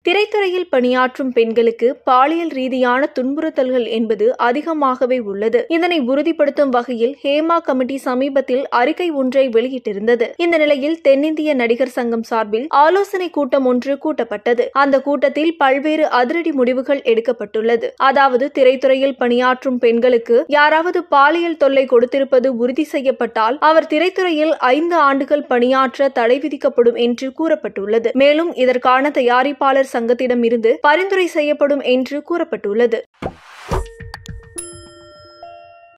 திரைத்துறையில் பணியாற்றும் பெண்களுக்கு பாலியல் ரீதியான துன்புறுத்தல்கள் என்பது அதிகமாகவே உள்ளது இதனை உறுதிப்படுத்தும் வகையில் ஹேமா கமிட்டி சமீபத்தில் அறிக்கை ஒன்றை வெளியிட்டிருந்தது இந்த நிலையில் தென்னிந்திய நடிகர் சங்கம் சார்பில் ஆலோசனை கூட்டம் ஒன்று கூட்டப்பட்டது அந்த கூட்டத்தில் பல்வேறு அதிரடி முடிவுகள் எடுக்கப்பட்டுள்ளது அதாவது திரைத்துறையில் பணியாற்றும் பெண்களுக்கு யாராவது பாலியல் தொல்லை கொடுத்திருப்பது உறுதி செய்யப்பட்டால் அவர் திரைத்துறையில் ஐந்து ஆண்டுகள் பணியாற்ற தடை விதிக்கப்படும் என்று கூறப்பட்டுள்ளது மேலும் இதற்கான தயாரிப்பாளர் சங்கத்திடம் இருந்து பரிந்துரை செய்யப்படும் என்று கூறப்பட்டுள்ளது